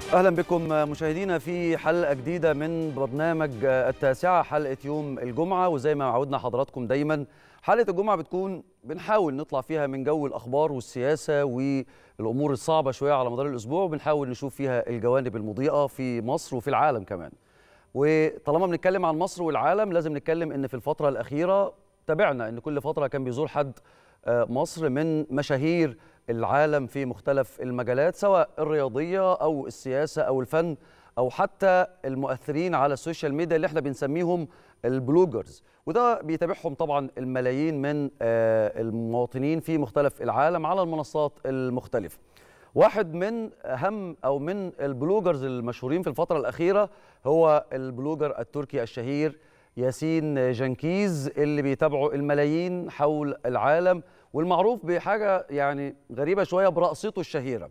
اهلا بكم مشاهدينا في حلقه جديده من برنامج التاسعه حلقه يوم الجمعه وزي ما عودنا حضراتكم دايما حلقه الجمعه بتكون بنحاول نطلع فيها من جو الاخبار والسياسه والامور الصعبه شويه على مدار الاسبوع وبنحاول نشوف فيها الجوانب المضيئه في مصر وفي العالم كمان وطالما بنتكلم عن مصر والعالم لازم نتكلم ان في الفتره الاخيره تابعنا ان كل فتره كان بيزور حد مصر من مشاهير العالم في مختلف المجالات سواء الرياضيه او السياسه او الفن او حتى المؤثرين على السوشيال ميديا اللي احنا بنسميهم البلوجرز وده بيتابعهم طبعا الملايين من المواطنين في مختلف العالم على المنصات المختلفه واحد من اهم او من البلوجرز المشهورين في الفتره الاخيره هو البلوجر التركي الشهير ياسين جنكيز اللي بيتابعه الملايين حول العالم والمعروف بحاجه يعني غريبه شويه برقصته الشهيره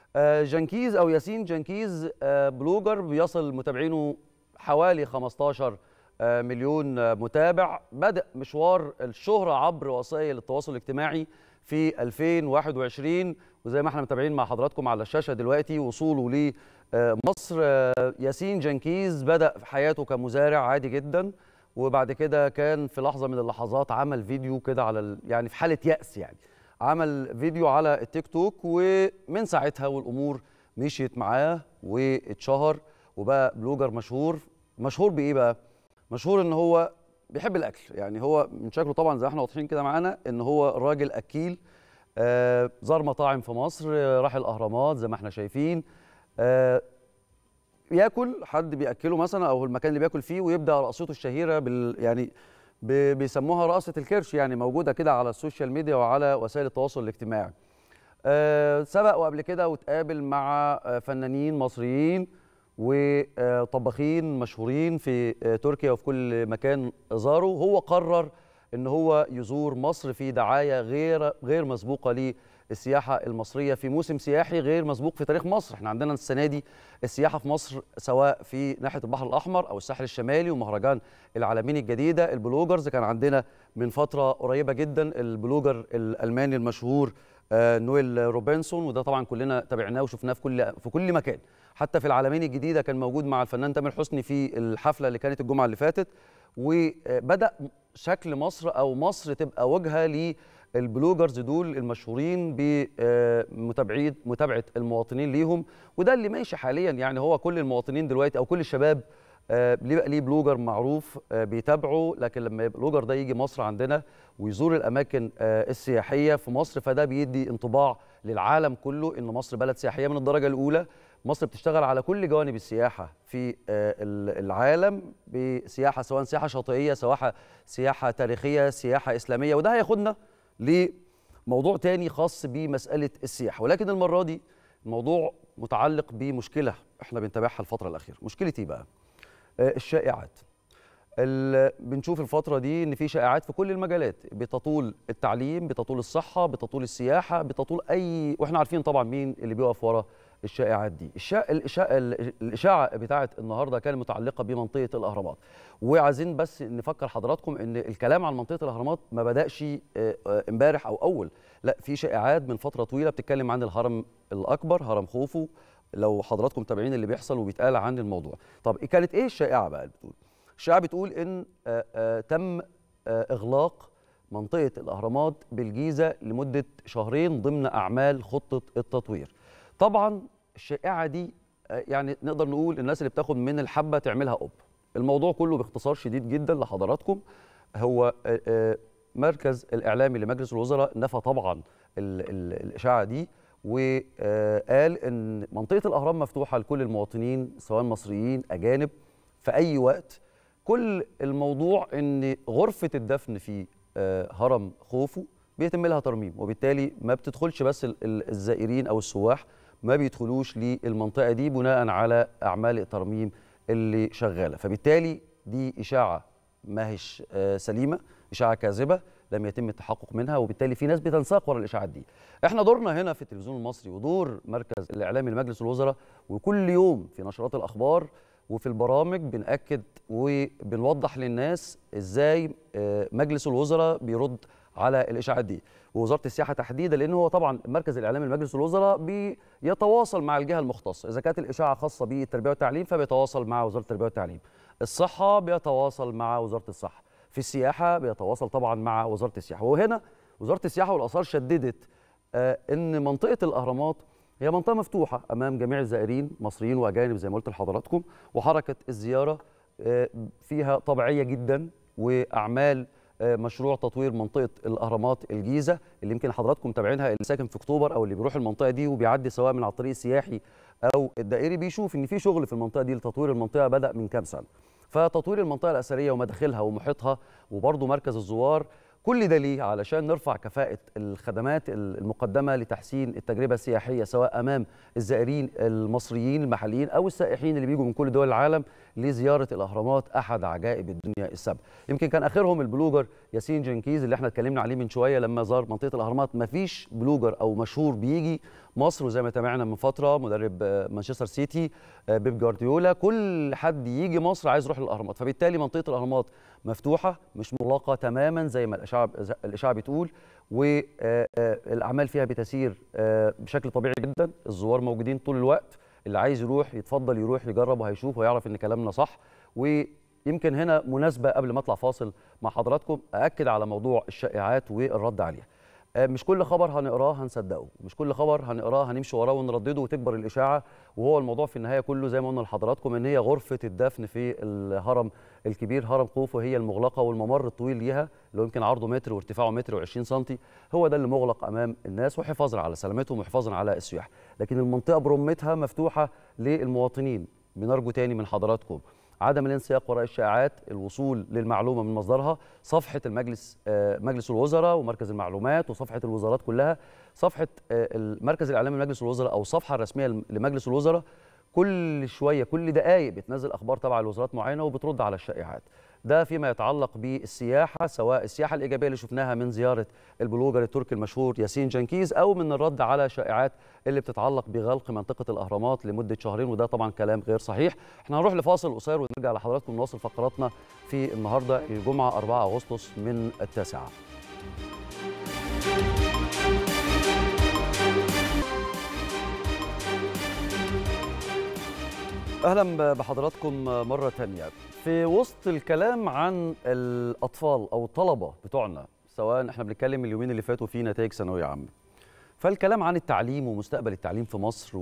جنكيز او ياسين جنكيز بلوجر بيصل متابعينه حوالي 15 مليون متابع بدأ مشوار الشهرة عبر وسائل التواصل الاجتماعي في 2021 وزي ما احنا متابعين مع حضراتكم على الشاشة دلوقتي وصوله لمصر ياسين جنكيز بدأ في حياته كمزارع عادي جدا وبعد كده كان في لحظة من اللحظات عمل فيديو كده على يعني في حالة يأس يعني عمل فيديو على التيك توك ومن ساعتها والأمور مشيت معاه واتشهر وبقى بلوجر مشهور مشهور بإيه بقى؟ مشهور ان هو بيحب الاكل يعني هو من شكله طبعا زي ما احنا واضحين كده معانا ان هو راجل اكيل آه زار مطاعم في مصر آه راح الاهرامات زي ما احنا شايفين آه ياكل حد بياكله مثلا او المكان اللي بياكل فيه ويبدا رقصته الشهيره بال يعني بيسموها رقصه الكرش يعني موجوده كده على السوشيال ميديا وعلى وسائل التواصل الاجتماعي آه سبق وقبل كده واتقابل مع فنانين مصريين وطباخين مشهورين في تركيا وفي كل مكان زاروا هو قرر ان هو يزور مصر في دعايه غير غير مسبوقه للسياحه المصريه في موسم سياحي غير مسبوق في تاريخ مصر احنا عندنا السنه دي السياحه في مصر سواء في ناحيه البحر الاحمر او الساحل الشمالي ومهرجان العالمين الجديده البلوجرز كان عندنا من فتره قريبه جدا البلوجر الالماني المشهور نويل روبنسون وده طبعا كلنا تابعناه وشفناه في كل في كل مكان حتى في العالمين الجديده كان موجود مع الفنان تامر حسني في الحفله اللي كانت الجمعه اللي فاتت وبدا شكل مصر او مصر تبقى وجهه للبلوجرز دول المشهورين بمتابعه متابعه المواطنين ليهم وده اللي ماشي حاليا يعني هو كل المواطنين دلوقتي او كل الشباب بيبقى ليه بلوجر معروف بيتابعه لكن لما يبقى البلوجر ده يجي مصر عندنا ويزور الاماكن السياحيه في مصر فده بيدي انطباع للعالم كله ان مصر بلد سياحيه من الدرجه الاولى مصر بتشتغل على كل جوانب السياحه في العالم بسياحه سواء سياحه شاطئيه سواء سياحه تاريخيه سياحه اسلاميه وده هياخدنا لموضوع تاني خاص بمساله السياحه ولكن المره دي الموضوع متعلق بمشكله احنا بنتابعها الفتره الاخيره مشكله ايه بقى الشائعات بنشوف الفترة دي إن في شائعات في كل المجالات بتطول التعليم بتطول الصحة بتطول السياحة بتطول أي وإحنا عارفين طبعا مين اللي بيقف ورا الشائعات دي الشا... الإشاعة... الإشاعة بتاعت النهاردة كانت متعلقة بمنطقة الأهرامات وعايزين بس نفكر حضراتكم إن الكلام عن منطقة الأهرامات ما بدأش امبارح أو أول لا في شائعات من فترة طويلة بتتكلم عن الهرم الأكبر هرم خوفو لو حضراتكم متابعين اللي بيحصل وبيتقال عن الموضوع طب كانت إيه الشائعة بقى اللي بتقول الشائعة بتقول إن آآ آآ تم إغلاق منطقة الأهرامات بالجيزة لمدة شهرين ضمن أعمال خطة التطوير طبعا الشائعة دي يعني نقدر نقول الناس اللي بتاخد من الحبة تعملها قب الموضوع كله باختصار شديد جدا لحضراتكم هو مركز الإعلامي لمجلس الوزراء نفى طبعا ال ال الإشاعة دي وقال ان منطقه الاهرام مفتوحه لكل المواطنين سواء مصريين اجانب في اي وقت كل الموضوع ان غرفه الدفن في هرم خوفو بيتم لها ترميم وبالتالي ما بتدخلش بس الزائرين او السواح ما بيدخلوش للمنطقه دي بناء على اعمال الترميم اللي شغاله فبالتالي دي اشاعه ما هيش سليمه اشاعه كاذبه لم يتم التحقق منها وبالتالي في ناس بتنساق ورا الاشاعات دي احنا دورنا هنا في التلفزيون المصري ودور مركز الاعلامي لمجلس الوزراء وكل يوم في نشرات الاخبار وفي البرامج بنأكد وبنوضح للناس ازاي مجلس الوزراء بيرد على الاشاعات دي ووزاره السياحه تحديدا لان هو طبعا مركز الاعلام لمجلس الوزراء بيتواصل مع الجهه المختصه اذا كانت الاشاعه خاصه بالتربيه والتعليم فبيتواصل مع وزاره التربيه والتعليم الصحه بيتواصل مع وزاره الصحه في السياحه بيتواصل طبعا مع وزاره السياحه وهنا وزاره السياحه والاثار شددت آه ان منطقه الاهرامات هي منطقه مفتوحه امام جميع الزائرين مصريين واجانب زي ما قلت لحضراتكم وحركه الزياره آه فيها طبيعيه جدا واعمال مشروع تطوير منطقه الاهرامات الجيزه اللي يمكن حضراتكم متابعينها اللي ساكن في اكتوبر او اللي بيروح المنطقه دي وبيعدي سواء من على الطريق السياحي او الدائري بيشوف ان في شغل في المنطقه دي لتطوير المنطقه بدا من كام سنه فتطوير المنطقه الاثريه ومداخلها ومحيطها وبرضه مركز الزوار كل ده ليه علشان نرفع كفاءة الخدمات المقدمة لتحسين التجربة السياحية سواء أمام الزائرين المصريين المحليين أو السائحين اللي بيجوا من كل دول العالم لزيارة الأهرامات أحد عجائب الدنيا السبع يمكن كان آخرهم البلوجر ياسين جنكيز اللي احنا اتكلمنا عليه من شوية لما زار منطقة الأهرامات مفيش بلوجر أو مشهور بيجي مصر وزي ما تابعنا من فترة مدرب مانشستر سيتي بيب جوارديولا كل حد يجي مصر عايز يروح للأهرامات فبالتالي منطقة الأهرامات مفتوحة مش مغلقة تماما زي ما الإشاعة الإشاعة بتقول والأعمال فيها بتسير بشكل طبيعي جدا الزوار موجودين طول الوقت اللي عايز يروح يتفضل يروح يجرب وهيشوف ويعرف ان كلامنا صح ويمكن هنا مناسبة قبل ما اطلع فاصل مع حضراتكم أأكد على موضوع الشائعات والرد عليها مش كل خبر هنقراه هنصدقه مش كل خبر هنقراه هنمشي وراه ونردده وتكبر الاشاعه وهو الموضوع في النهايه كله زي ما قلنا لحضراتكم ان هي غرفه الدفن في الهرم الكبير هرم خوفو هي المغلقه والممر الطويل ليها اللي يمكن عرضه متر وارتفاعه متر و20 سم هو ده اللي مغلق امام الناس وحفاظا على سلامتهم وحفاظا على السياح لكن المنطقه برمتها مفتوحه للمواطنين بنرجو تاني من حضراتكم عدم الانسياق وراء الشائعات الوصول للمعلومه من مصدرها صفحه المجلس مجلس الوزراء ومركز المعلومات وصفحه الوزارات كلها صفحه المركز الاعلامي لمجلس الوزراء او الصفحه الرسميه لمجلس الوزراء كل شويه كل دقائق بتنزل اخبار تبع لوزارات معينه وبترد على الشائعات ده فيما يتعلق بالسياحه سواء السياحه الايجابيه اللي شفناها من زياره البلوجر التركي المشهور ياسين جنكيز او من الرد على شائعات اللي بتتعلق بغلق منطقه الاهرامات لمده شهرين وده طبعا كلام غير صحيح احنا هنروح لفاصل قصير ونرجع لحضراتكم نواصل فقراتنا في النهارده الجمعه 4 اغسطس من التاسعه اهلا بحضراتكم مره ثانيه في وسط الكلام عن الاطفال او الطلبه بتوعنا سواء احنا بنتكلم اليومين اللي فاتوا في نتائج ثانويه عامه فالكلام عن التعليم ومستقبل التعليم في مصر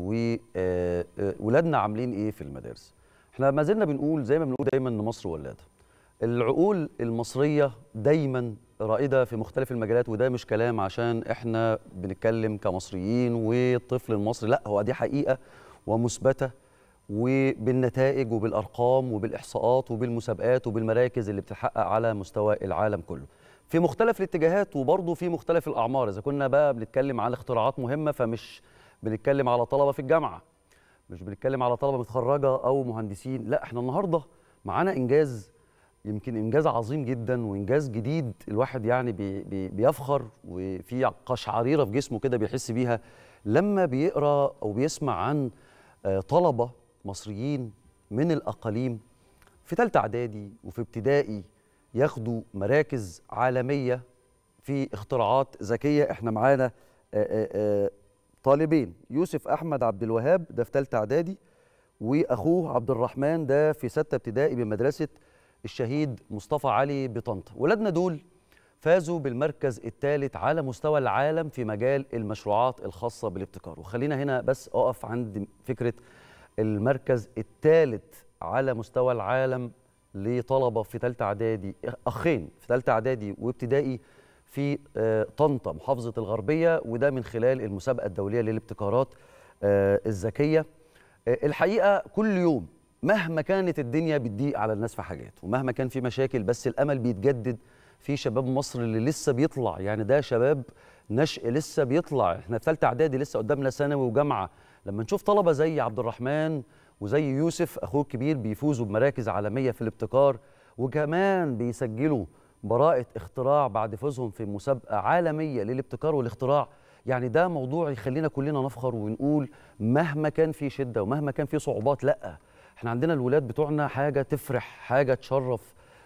وولادنا عاملين ايه في المدارس احنا ما زلنا بنقول زي ما بنقول دايما ان مصر ولاده العقول المصريه دايما رائده في مختلف المجالات وده مش كلام عشان احنا بنتكلم كمصريين والطفل المصري لا هو دي حقيقه ومثبته وبالنتائج وبالارقام وبالاحصاءات وبالمسابقات وبالمراكز اللي بتتحقق على مستوى العالم كله في مختلف الاتجاهات وبرضه في مختلف الاعمار اذا كنا بقى بنتكلم على اختراعات مهمه فمش بنتكلم على طلبه في الجامعه مش بنتكلم على طلبه متخرجه او مهندسين لا احنا النهارده معانا انجاز يمكن انجاز عظيم جدا وانجاز جديد الواحد يعني بي بي بيفخر وفي قشعريره في جسمه كده بيحس بيها لما بيقرا او بيسمع عن طلبه مصريين من الاقاليم في ثالثه اعدادي وفي ابتدائي ياخدوا مراكز عالميه في اختراعات ذكيه احنا معانا طالبين يوسف احمد عبد الوهاب ده في ثالثه اعدادي واخوه عبد الرحمن ده في سته ابتدائي بمدرسه الشهيد مصطفى علي بطنطا ولادنا دول فازوا بالمركز الثالث على مستوى العالم في مجال المشروعات الخاصه بالابتكار وخلينا هنا بس اقف عند فكره المركز الثالث على مستوى العالم لطلبه في ثالثه اعدادي اخين في ثالثه اعدادي وابتدائي في طنطا محافظه الغربيه وده من خلال المسابقه الدوليه للابتكارات الذكيه الحقيقه كل يوم مهما كانت الدنيا بتضيق على الناس في حاجات ومهما كان في مشاكل بس الامل بيتجدد في شباب مصر اللي لسه بيطلع يعني ده شباب نشء لسه بيطلع احنا في ثالثه اعدادي لسه قدامنا ثانوي وجامعه لما نشوف طلبه زي عبد الرحمن وزي يوسف اخوه الكبير بيفوزوا بمراكز عالميه في الابتكار وكمان بيسجلوا براءه اختراع بعد فوزهم في مسابقه عالميه للابتكار والاختراع يعني ده موضوع يخلينا كلنا نفخر ونقول مهما كان في شده ومهما كان في صعوبات لا احنا عندنا الولاد بتوعنا حاجه تفرح حاجه تشرف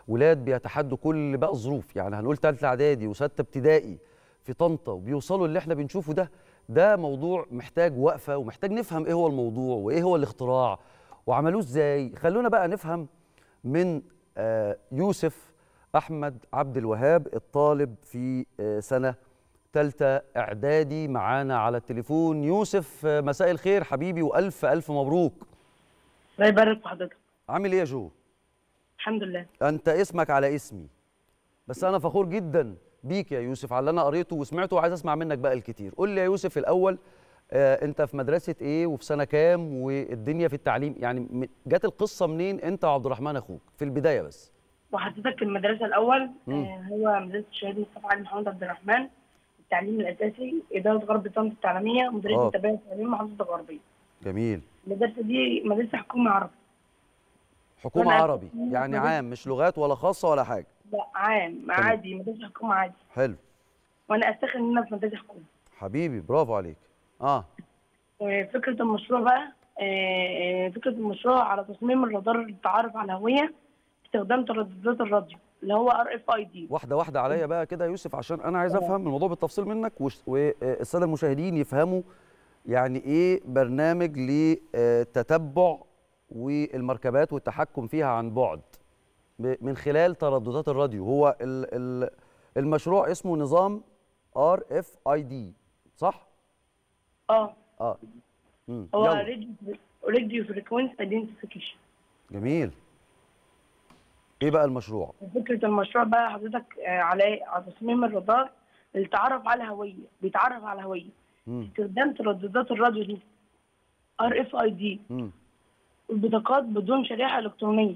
ولاد بيتحدوا كل بقى الظروف يعني هنقول ثالثه اعدادي وسته ابتدائي في طنطا وبيوصلوا اللي احنا بنشوفه ده ده موضوع محتاج وقفه ومحتاج نفهم ايه هو الموضوع وايه هو الاختراع وعملوه ازاي خلونا بقى نفهم من آه، يوسف احمد عبد الوهاب الطالب في آه، سنه ثالثه اعدادي معانا على التليفون يوسف آه، مساء الخير حبيبي والف الف مبروك الله يبارك في حضرتك عامل ايه يا جو الحمد لله انت اسمك على اسمي بس انا فخور جدا بيك يا يوسف على اللي انا قريته وسمعته وعايز اسمع منك بقى الكتير قول لي يا يوسف الاول آه انت في مدرسه ايه وفي سنه كام والدنيا في التعليم يعني م- جت القصه منين انت وعبد الرحمن اخوك في البدايه بس وحضرتك المدرسة الأول مم. آه هو مدرسة الشهيد مصطفى علي محمد عبد الرحمن التعليم الأساسي إدارة غرب طنطا التعليمية آه. مديرية التربية والتعليم محافظة الغربية جميل المدرسة دي مدرسة حكومة عربي حكومه وأنا عربي أساساً يعني مدرسة- عام مش لغات ولا خاصه ولا حاجه لا عام عادي مدرسة حكومة عادي حلو وأنا أفتخر إن أنا في مدرسة حكومة حبيبي برافو عليك اه وفكرة المشروع بقى آه، آه، فكرة المشروع على تصميم الرادار للتعرف على الهوية باستخدام ترددات الراديو اللي هو ار اف اي دي واحده واحده عليا بقى كده يا يوسف عشان انا عايز افهم الموضوع بالتفصيل منك وش- والساده المشاهدين يفهموا يعني ايه برنامج لتتبع والمركبات والتحكم فيها عن بعد ب- من خلال ترددات الراديو هو ال- ال- المشروع اسمه نظام ار اف اي دي صح اه اه مم. هو يلا. راديو راديو فريكونس ايدنتيفيكيشن جميل ايه بقى المشروع فكرة المشروع بقى حضرتك آه، على على تصميم الرادار للتعرف على هوية بيتعرف على هوية مم. استخدام ترددات الراديو دي ار اف اي دي مم. والبطاقات بدون شريحة إلكترونية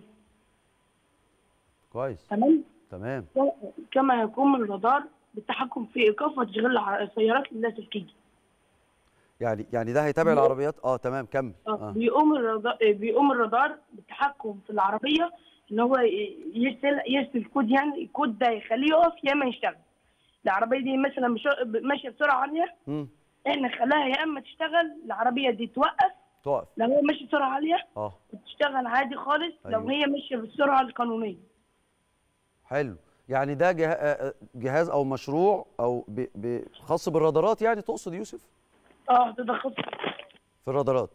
كويس تمام تمام كما يقوم الرادار بالتحكم في إيقاف وتشغيل الع- السيارات اللاسلكية يعني يعني ده هيتابع بي- العربيات اه تمام كمل آه، اه بيقوم الرادار بيقوم الرادار بالتحكم في العربية إن هو ي- يرسل يرسل كود يعني الكود ده يخليه يقف يا إما يشتغل العربية دي مثلا مش- ماشية بسرعة عالية مم. احنا نخليها يا اما تشتغل العربيه دي توقف تقف لو هي ماشيه بسرعه عاليه اه وتشتغل عادي خالص لو أيوة. هي ماشيه بالسرعه القانونيه حلو يعني ده جه- آه، جهاز او مشروع او ب- ب- خاص بالرادارات يعني تقصد يوسف اه هتتخصص في الرادارات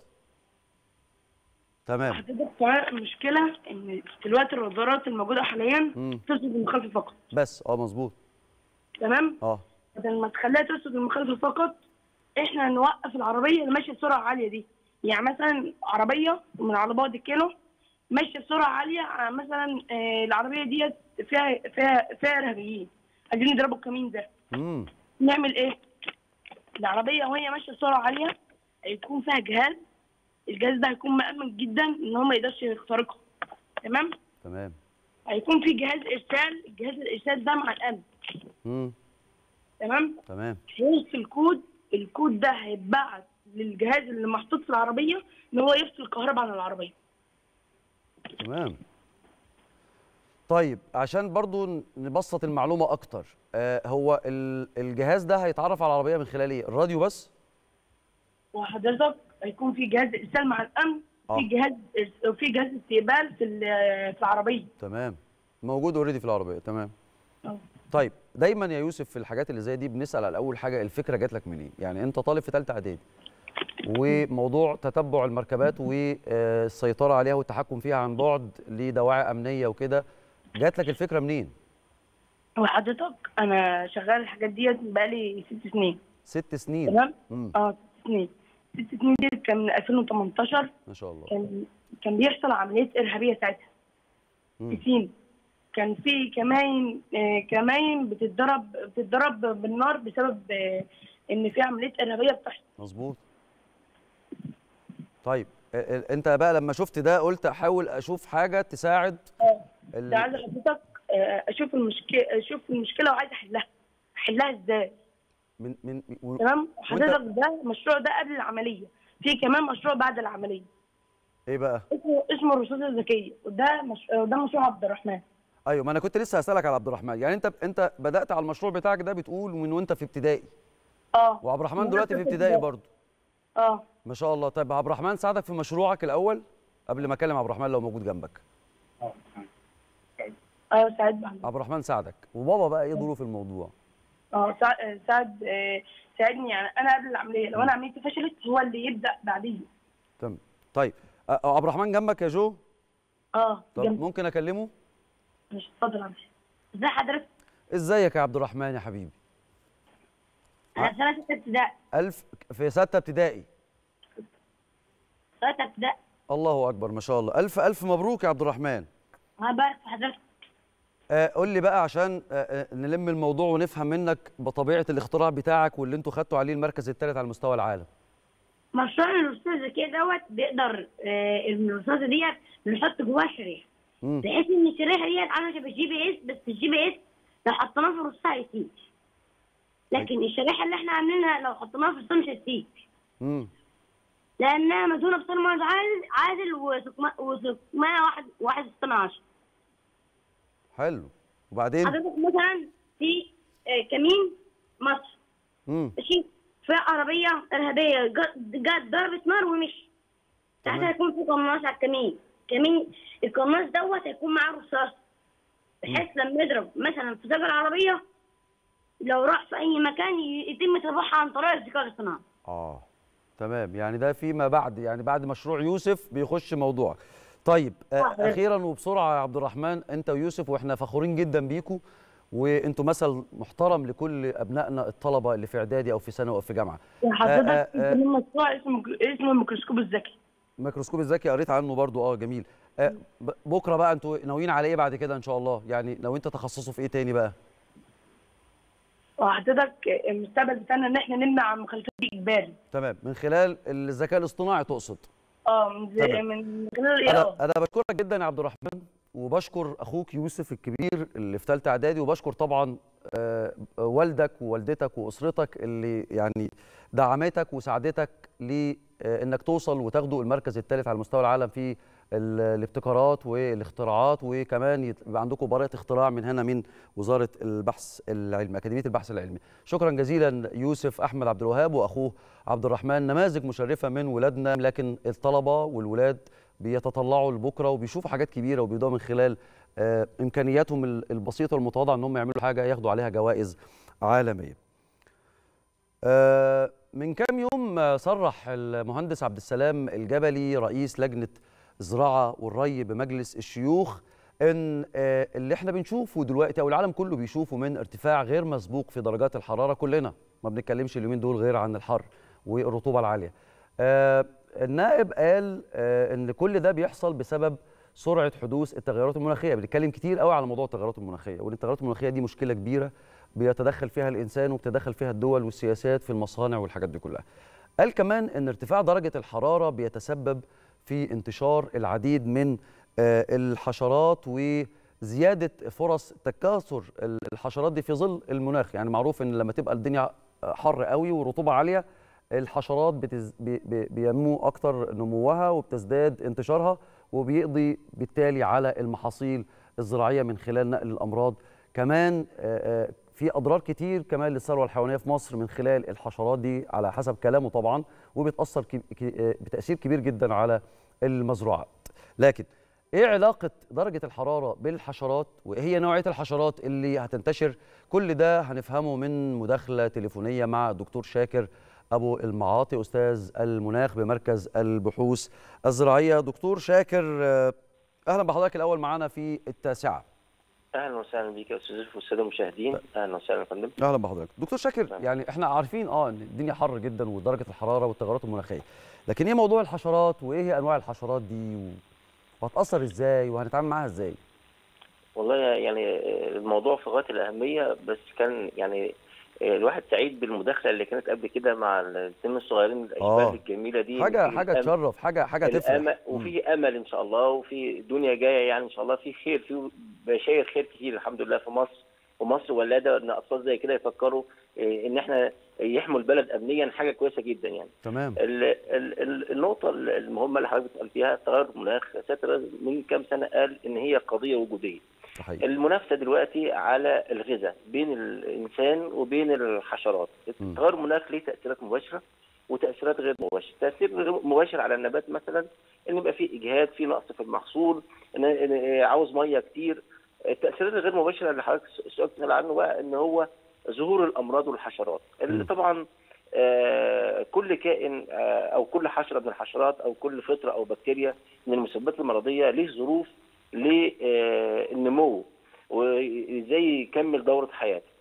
تمام هتبقى كمان مشكله ان دلوقتي الرادارات الموجوده حاليا مم. ترصد المخالفه فقط بس اه مظبوط تمام اه بدل ما تخليها ترصد المخالفه فقط احنا نوقف العربيه اللي ماشيه بسرعه عاليه دي يعني مثلا عربيه من على بعد كيلو ماشيه بسرعه عاليه آه، مثلا آه، العربيه ديت فيها فيها فيها ارهابيين عايزين يضربوا الكمين ده امم نعمل ايه؟ العربية وهي ماشية بسرعة عالية هيكون فيها جهاز الجهاز ده هيكون مأمن جدا ان هو ما يقدرش يخترقها تمام؟ تمام هيكون في جهاز ارسال الجهاز الارسال ده مع الامن امم تمام؟ تمام هيوصل الكود الكود ده هيتبعت للجهاز اللي محطوط في العربية ان هو يفصل الكهرباء عن العربية تمام طيب عشان برضو نبسط المعلومه اكتر آه هو ال- الجهاز ده هيتعرف على العربيه من خلال ايه الراديو بس وحضرتك هيكون في جهاز ارسال مع الامن آه. في جهاز في جهاز استقبال في ال- في العربية تمام موجود اوريدي في العربيه تمام آه. طيب دايما يا يوسف في الحاجات اللي زي دي بنسال على اول حاجه الفكره جات لك منين يعني انت طالب في ثالثه اعدادي وموضوع تتبع المركبات والسيطره عليها والتحكم فيها عن بعد لدواعي امنيه وكده جات لك الفكره منين وحضرتك انا شغال الحاجات ديت بقالي ست سنين ست سنين تمام امم اه ست سنين ست سنين دي كان من 2018 ما شاء الله كان كان بيحصل عمليات ارهابيه ساعتها مم. في سين كان في كماين آه كماين بتتضرب بتتضرب بالنار بسبب آه ان في عمليات ارهابيه بتحصل مظبوط طيب ال- ال- انت بقى لما شفت ده قلت احاول اشوف حاجه تساعد اه ال- ده عايزه حضرتك آه اشوف المشكله اشوف المشكله وعايزه احلها احلها ازاي من من و- تمام حضرتك ده المشروع ده قبل العمليه في كمان مشروع بعد العمليه ايه بقى اسمه اسمه الرصاصه الذكيه وده مش... ده مشروع عبد الرحمن ايوه ما انا كنت لسه هسالك على عبد الرحمن يعني انت انت بدات على المشروع بتاعك ده بتقول من وانت في ابتدائي اه وعبد الرحمن من دلوقتي في وأنت ابتدائي ابتدائي. برضه اه ما شاء الله طيب عبد الرحمن ساعدك في مشروعك الاول قبل ما اكلم عبد الرحمن لو موجود جنبك ايوه سعيد محمود عبد الرحمن ساعدك وبابا بقى ايه دوره في الموضوع اه سع- سعد آه، ساعدني يعني انا قبل العمليه لو انا عمليتي فشلت هو اللي يبدا بعدين تمام طيب أ- أ- عبد الرحمن جنبك يا جو اه طب جنب ممكن اكلمه مش اتفضل يا عمي. ازي حضرتك؟ ازيك يا عبد الرحمن يا حبيبي انا في سنه سته ابتدائي الف في سته ابتدائي سته ابتدائي الله اكبر ما شاء الله الف الف مبروك يا عبد الرحمن انا بارك في حضرتك آه، قول لي بقى عشان آه، آه، نلم الموضوع ونفهم منك بطبيعه الاختراع بتاعك واللي انتوا خدتوا عليه المركز الثالث على مستوى العالم مشروع الاستاذ ذكي دوت بيقدر آه، الرصاصه ديت بنحط جواها شريحه مم. بحيث ان الشريحه ديت عامله شبه الجي بي اس بس الجي بي اس لو حطيناه في الرصاصه هيسيب لكن الشريحه اللي احنا عاملينها لو حطيناها في الرصاصه مش هتسيب مم. لانها مدهونه بصلمه عادل عادل وسكما- وسكمها واحد واحد ستة عشر حلو وبعدين حضرتك مثلا في آه، كمين مصر مم. ماشي في عربية إرهابية جت جت ضربت نار ومشي تمام. تحت هيكون في قناص على الكمين كمين القناص دوت هيكون معاه رصاص بحيث لما يضرب مثلا في زجر العربية لو راح في أي مكان ي- يتم تربحها عن طريق الذكاء الاصطناعي اه تمام يعني ده فيما بعد يعني بعد مشروع يوسف بيخش موضوع طيب آه واحد. اخيرا وبسرعه يا عبد الرحمن انت ويوسف واحنا فخورين جدا بيكم وانتوا مثل محترم لكل ابنائنا الطلبه اللي في اعدادي او في ثانوي او في جامعه حضرتك آه، آه. من مشروع اسمه اسمه الميكروسكوب الذكي الميكروسكوب الذكي قريت عنه برضو اه جميل آه ب- بكره بقى انتوا ناويين على ايه بعد كده ان شاء الله يعني لو انت تخصصه في ايه تاني بقى وحضرتك المستقبل بتاعنا ان احنا نمنع مخالفات اجباري تمام من خلال الذكاء الاصطناعي تقصد اه من زي تمام. من خلال الاي انا انا بشكرك جدا يا عبد الرحمن وبشكر اخوك يوسف الكبير اللي في ثالثه اعدادي وبشكر طبعا آه، والدك ووالدتك واسرتك اللي يعني دعمتك وساعدتك لانك توصل وتاخدوا المركز الثالث على مستوى العالم في ال- الابتكارات والاختراعات وكمان يت- يبقى عندكم براءه اختراع من هنا من وزاره البحث العلمي اكاديميه البحث العلمي شكرا جزيلا يوسف احمد عبد الوهاب واخوه عبد الرحمن نماذج مشرفه من ولادنا لكن الطلبه والولاد بيتطلعوا لبكره وبيشوفوا حاجات كبيره وبيقدروا من خلال آه، امكانياتهم ال- البسيطه والمتواضعه ان هم يعملوا حاجه ياخدوا عليها جوائز عالميه. آه، من كام يوم آه، صرح المهندس عبد السلام الجبلي رئيس لجنه الزراعه والري بمجلس الشيوخ ان آه، اللي احنا بنشوفه دلوقتي او العالم كله بيشوفه من ارتفاع غير مسبوق في درجات الحراره كلنا ما بنتكلمش اليومين دول غير عن الحر والرطوبه العاليه. آه، النائب قال آه، ان كل ده بيحصل بسبب سرعه حدوث التغيرات المناخيه بنتكلم كتير قوي على موضوع التغيرات المناخيه وان التغيرات المناخيه دي مشكله كبيره بيتدخل فيها الانسان وبتدخل فيها الدول والسياسات في المصانع والحاجات دي كلها قال كمان ان ارتفاع درجه الحراره بيتسبب في انتشار العديد من آه، الحشرات وزياده فرص تكاثر الحشرات دي في ظل المناخ يعني معروف ان لما تبقى الدنيا حر قوي ورطوبه عاليه الحشرات بتز... بي... بي... بينمو اكتر نموها وبتزداد انتشارها وبيقضي بالتالي على المحاصيل الزراعيه من خلال نقل الامراض كمان آه، آه، في اضرار كتير كمان للثروه الحيوانيه في مصر من خلال الحشرات دي على حسب كلامه طبعا وبتاثر كي... كي... آه، بتاثير كبير جدا على المزروعات لكن ايه علاقه درجه الحراره بالحشرات وايه هي نوعيه الحشرات اللي هتنتشر كل ده هنفهمه من مداخله تليفونيه مع الدكتور شاكر ابو المعاطي استاذ المناخ بمركز البحوث الزراعيه دكتور شاكر آه، اهلا بحضرتك الاول معانا في التاسعه اهلا وسهلا بيك يا استاذ يوسف والساده المشاهدين اهلا وسهلا يا فندم اهلا بحضرتك دكتور شاكر نعم. يعني احنا عارفين اه ان الدنيا حر جدا ودرجه الحراره والتغيرات المناخيه لكن ايه موضوع الحشرات وايه هي انواع الحشرات دي و... وهتاثر ازاي وهنتعامل معاها ازاي والله يعني الموضوع في غايه الاهميه بس كان يعني الواحد سعيد بالمداخله اللي كانت قبل كده مع السن الصغيرين الاشبال آه. الجميله دي حاجه في حاجه الأم- تشرف حاجه حاجه الأمل تفرح وفي امل ان شاء الله وفي دنيا جايه يعني ان شاء الله في خير في بشاير خير كتير الحمد لله في مصر ومصر ولاده ان اطفال زي كده يفكروا إيه، ان احنا يحموا البلد امنيا حاجه كويسه جدا يعني تمام ال ال ال النقطة المهمة اللي حضرتك قلتيها تغير المناخ ساتر من كام سنة قال إن هي قضية وجودية. صحيح المنافسة دلوقتي على الغذاء بين الإنسان وبين الحشرات. م. تغير المناخ ليه تأثيرات مباشرة وتأثيرات غير مباشرة. تأثير غير مباشر على النبات مثلا إن يبقى في إجهاد، في نقص في المحصول، إن إن عاوز مية كتير. التاثيرات الغير مباشره اللي حضرتك السؤال بتسال عنه بقى ان هو ظهور الامراض والحشرات اللي م. طبعا آه، كل كائن آه، او كل حشره من الحشرات او كل فطره او بكتيريا من المسببات المرضيه ليه ظروف للنمو وازاي يكمل دوره حياته.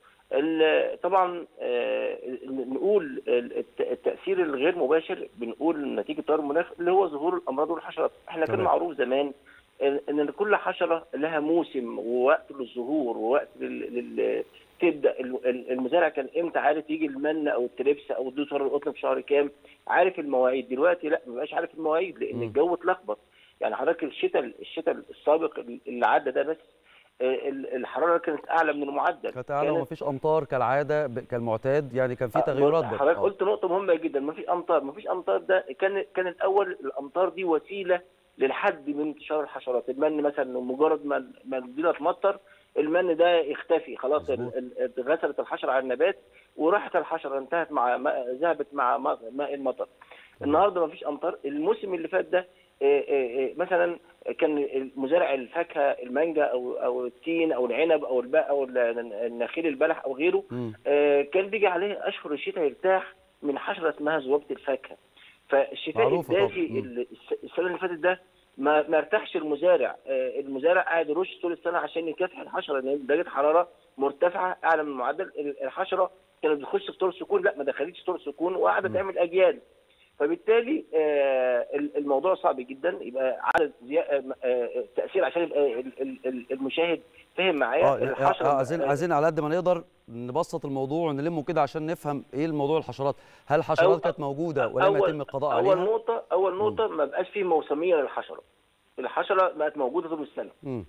ال- طبعا آه، نقول الت- التاثير الغير مباشر بنقول نتيجه تغير المناخ اللي هو ظهور الامراض والحشرات، احنا كان تمام. معروف زمان ان إن كل حشره لها موسم ووقت للظهور ووقت لل... لل... تبدا ال- ال- المزارع كان امتى عارف يجي المن او التربس او الدوسر القطن في شهر كام عارف المواعيد دلوقتي لا ما بقاش عارف المواعيد لان مم. الجو اتلخبط يعني حضرتك الشتاء الشتاء السابق اللي عدى ده بس آه، ال- الحراره كانت اعلى من المعدل كانت اعلى ومفيش امطار كالعاده ب- كالمعتاد يعني كان في تغيرات برضه. حضرتك آه. قلت نقطه مهمه جدا ما فيش امطار ما فيش امطار ده كان كان الاول الامطار دي وسيله للحد من انتشار الحشرات المن مثلا مجرد ما ما الدنيا تمطر المن ده يختفي خلاص مظبوط. ال- ال- اتغسلت الحشره على النبات وراحت الحشره انتهت مع ماء- ذهبت مع ماء ماء المطر النهارده ما فيش امطار الموسم اللي فات ده آه، آه، آه، مثلا كان مزارع الفاكهه المانجا او او التين او العنب او الباء او النخيل البلح او غيره مم. آه، كان بيجي عليه اشهر الشتاء يرتاح من حشره اسمها ذبابه الفاكهه فالشتاء معروفة طبعاً. الدافي مم. اللي الس- السنه اللي فاتت ده ما ما ارتاحش المزارع آه، المزارع قاعد يرش طول السنه عشان يكافح الحشره لان درجه حراره مرتفعه اعلى من المعدل ال- الحشره كانت بتخش في طور سكون لا ما دخلتش طور سكون وقاعده مم. تعمل اجيال فبالتالي آه، ال- الموضوع صعب جدا يبقى عدد زيا- آه، آه، تاثير عشان يبقى ال- ال- ال- المشاهد فهم معايا اه الحشره آه، عايزين آه، عايزين على قد ما نقدر نبسط الموضوع ونلمه كده عشان نفهم ايه الموضوع الحشرات هل الحشرات أو- كانت موجوده ولم أول- يتم القضاء اول عليها نقطه اول نقطه ما بقاش فيه موسميه للحشره الحشره بقت موجوده طول السنه مم.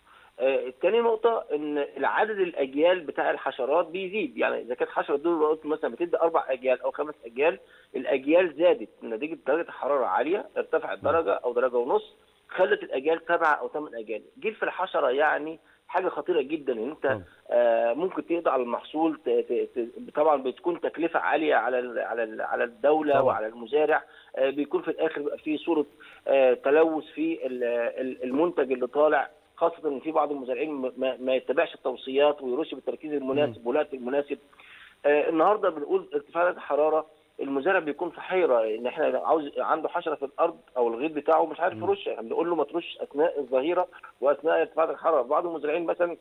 آه، تاني نقطة إن العدد الأجيال بتاع الحشرات بيزيد، يعني إذا كانت حشرة دول قلت مثلا بتدي أربع أجيال أو خمس أجيال، الأجيال زادت نتيجة درجة الحرارة عالية، ارتفعت درجة أو درجة ونص، خلت الأجيال سبعة أو ثمان أجيال، جيل في الحشرة يعني حاجة خطيرة جدا إن أنت طبعا. آه، ممكن تقضي على المحصول ت- ت- ت- طبعا بتكون تكلفة عالية على ال- على ال- على الدولة طبعا. وعلى المزارع، آه، بيكون في الآخر بيبقى في صورة آه، تلوث في ال- ال- المنتج اللي طالع خاصة إن في بعض المزارعين ما- ما, ما يتبعش التوصيات ويرش بالتركيز المناسب والوقت المناسب. آه النهارده بنقول ارتفاع درجة الحرارة المزارع بيكون في حيرة إن إحنا عاوز عنده حشرة في الأرض أو الغيط بتاعه مش عارف مم. يرش، يعني بنقول له ما ترش أثناء الظهيرة وأثناء ارتفاع درجة الحرارة، بعض المزارعين مثلا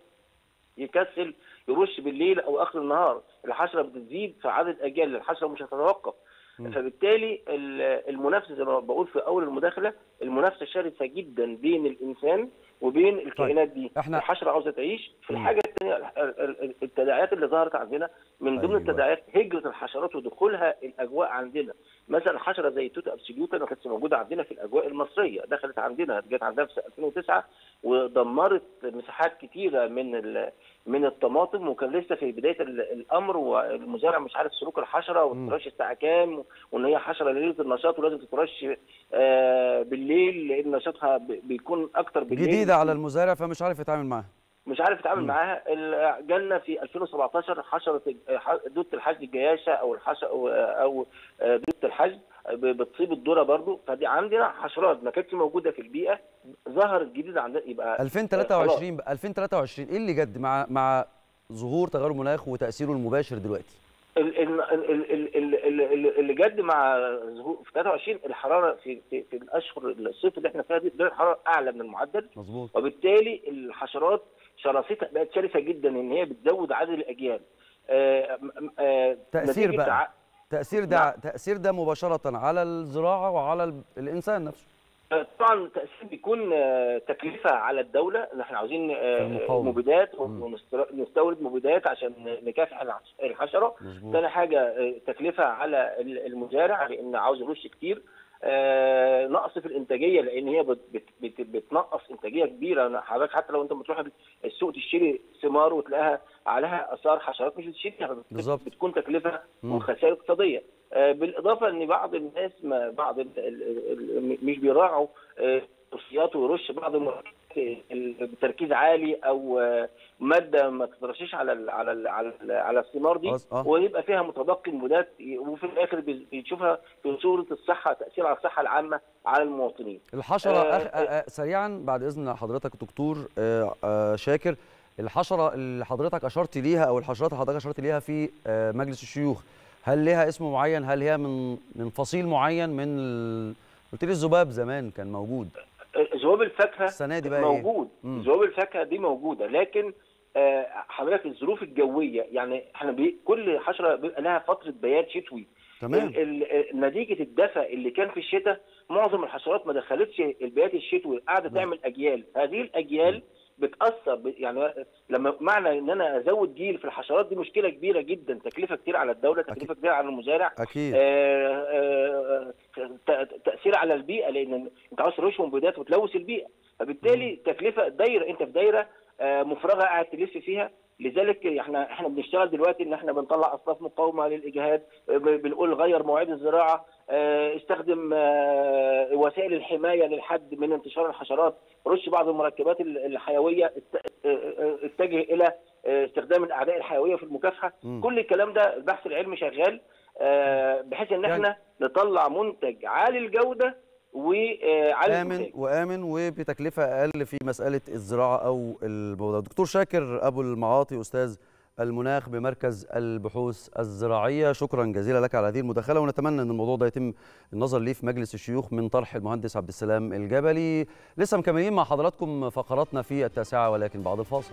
يكسل يرش بالليل أو آخر النهار، الحشرة بتزيد في عدد أجيال، الحشرة مش هتتوقف. مم. فبالتالي ال- المنافسه زي ما بقول في اول المداخله المنافسه شرسه جدا بين الانسان وبين الكائنات دي إحنا- الحشره عاوزه تعيش في مم. الحاجه الثانيه ال- ال- ال- التداعيات اللي ظهرت عندنا من ضمن أيوة. التداعيات هجره الحشرات ودخولها الاجواء عندنا مثلا حشره زي توتا ابسوليوتا ما كانتش موجوده عندنا في الاجواء المصريه دخلت عندنا جت عندنا في 2009 ودمرت مساحات كتيره من ال- من الطماطم وكان لسه في بدايه ال- الامر والمزارع مش عارف سلوك الحشره مم. وترش الساعه كام وان هي حشره ليله النشاط ولازم تترش آه، بالليل لان نشاطها ب- بيكون اكتر بالليل جديده على المزارع فمش عارف يتعامل معاها مش عارف يتعامل مم. معاها ال- جالنا في 2017 حشره ح- دوده الحج الجياشه او الحش او أو دوده الحج ب- بتصيب الذره برضو فدي عندنا حشرات ما كانتش موجوده في البيئه ظهرت جديده عندنا يبقى 2023 بقى 2023 ايه اللي جد مع مع ظهور تغير المناخ وتاثيره المباشر دلوقتي ال- ال- ال- ال- ال- ال- ال- اللي جد مع ظهور في 23 الحراره في في, في الاشهر الصيف اللي احنا فيها دي درجه الحراره اعلى من المعدل مظبوط وبالتالي الحشرات شراستها بقت شرسه جدا ان هي بتزود عدد الاجيال آه، م- آه، تأثير نتيجة بقى. ع- تاثير ده تاثير ده مباشره على الزراعه وعلى ال- الانسان نفسه طبعا التأثير بيكون آه، تكلفة على الدولة ان احنا عاوزين آه، في المقاومة. مبيدات مم. ونستورد مبيدات عشان نكافح العش- الحشرة مظبوط ثاني حاجة آه، تكلفة على ال- المزارع لان عاوز يرش كتير آه، نقص في الانتاجيه لان هي بت بت بت بتنقص انتاجيه كبيره حضرتك حتى لو انت بتروح السوق تشتري ثمار وتلاقيها عليها اثار حشرات مش بتشتريها بت- بالظبط. بتكون تكلفه مم. وخسائر اقتصاديه آه، بالاضافه ان بعض الناس ما بعض ال ال ال مش بيراعوا آه، توصيات ويرش بعض المركبات بتركيز عالي او ماده ما تترشش على ال على ال على ال على الثمار دي خلاص، آه. ويبقى فيها متبقي مبيدات وفي الاخر بتشوفها في صوره الصحه تاثير على الصحه العامه على المواطنين. الحشره آه، أخ... آه، آه، سريعا بعد اذن حضرتك دكتور آه، آه، شاكر الحشره اللي حضرتك اشرت ليها او الحشرات اللي حضرتك اشرت ليها في آه، مجلس الشيوخ هل لها اسم معين هل هي من من فصيل معين من ال... قلت لي الذباب زمان كان موجود ذباب الفاكهه السنه دي بقى موجود مم. ذباب الفاكهه دي موجوده لكن آه، حضرتك الظروف الجويه يعني احنا بي كل حشره بيبقى لها فتره بيات شتوي تمام ال- ال- نتيجه الدفء اللي كان في الشتاء معظم الحشرات ما دخلتش البيات الشتوي قاعده نعم. تعمل اجيال هذه الاجيال بتاثر ب- يعني لما معنى ان انا ازود جيل في الحشرات دي مشكله كبيره جدا تكلفه كتير على الدوله تكلفه كتير على المزارع اكيد آه، آه، ت- تاثير على البيئه لان انت عاوز ترش مبيدات وتلوث البيئه فبالتالي تكلفه دايره انت في دايره آه، مفرغه قاعد تلف فيها لذلك احنا احنا بنشتغل دلوقتي ان احنا بنطلع اصناف مقاومه للاجهاد آه، ب- بنقول غير مواعيد الزراعه آه، استخدم آه، وسائل الحمايه للحد من انتشار الحشرات رش بعض المركبات ال- الحيويه ات- آه، آه، اتجه الى آه، استخدام الاعداء الحيويه في المكافحه مم. كل الكلام ده البحث العلمي شغال آه، بحيث ان يعني- احنا نطلع منتج عالي الجوده وعالي امن الانتاج وامن وبتكلفه اقل في مساله الزراعه او الموضوع دكتور شاكر ابو المعاطي استاذ المناخ بمركز البحوث الزراعيه شكرا جزيلا لك على هذه المداخله ونتمنى ان الموضوع ده يتم النظر ليه في مجلس الشيوخ من طرح المهندس عبد السلام الجبلي لسه مكملين مع حضراتكم فقراتنا في التاسعه ولكن بعد الفاصل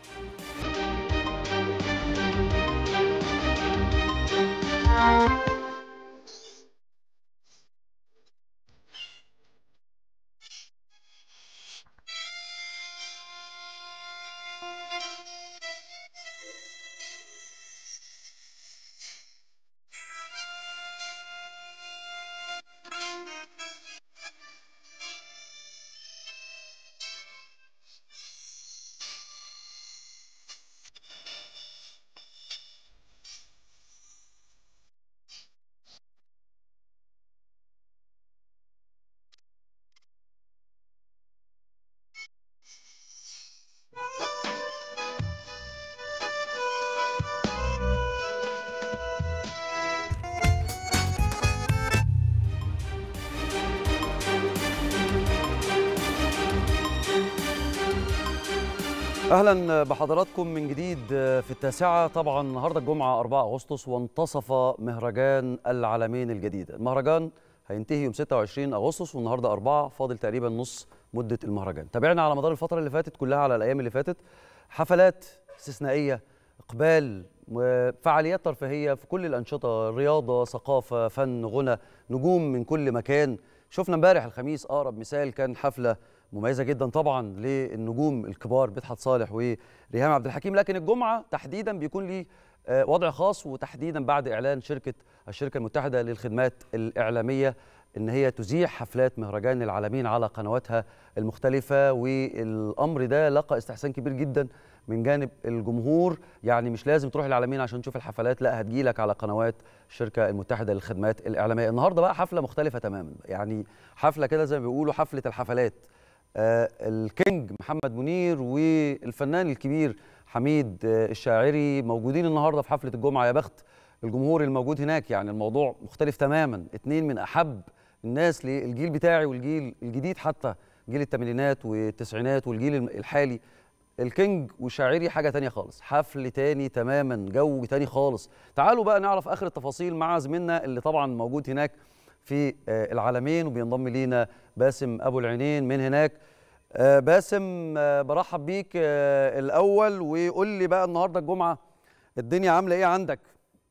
اهلا بحضراتكم من جديد في التاسعه طبعا النهارده الجمعه 4 اغسطس وانتصف مهرجان العالمين الجديد المهرجان هينتهي يوم 26 اغسطس والنهارده 4 فاضل تقريبا نص مده المهرجان تابعنا على مدار الفتره اللي فاتت كلها على الايام اللي فاتت حفلات استثنائيه اقبال وفعاليات ترفيهيه في كل الانشطه رياضه ثقافه فن غنى نجوم من كل مكان شفنا امبارح الخميس اقرب مثال كان حفله مميزه جدا طبعا للنجوم الكبار مدحت صالح وريهام عبد الحكيم لكن الجمعه تحديدا بيكون ليه آه، وضع خاص وتحديدا بعد اعلان شركه الشركه المتحده للخدمات الاعلاميه ان هي تذيع حفلات مهرجان العالمين على قنواتها المختلفه والامر ده لقى استحسان كبير جدا من جانب الجمهور يعني مش لازم تروح العالمين عشان تشوف الحفلات لا هتجيلك على قنوات الشركه المتحده للخدمات الاعلاميه النهارده بقى حفله مختلفه تماما يعني حفله كده زي ما بيقولوا حفله الحفلات آه، الكينج محمد منير والفنان الكبير حميد آه، الشاعري موجودين النهارده في حفله الجمعه يا بخت الجمهور الموجود هناك يعني الموضوع مختلف تماما اتنين من احب الناس للجيل بتاعي والجيل الجديد حتى جيل الثمانينات والتسعينات والجيل الحالي الكينج والشاعري حاجه تانية خالص حفل تاني تماما جو تاني خالص تعالوا بقى نعرف اخر التفاصيل مع زميلنا اللي طبعا موجود هناك في آه، العالمين وبينضم لينا باسم ابو العينين من هناك آه، باسم آه، برحب بيك آه، الاول وقول لي بقى النهارده الجمعه الدنيا عامله ايه عندك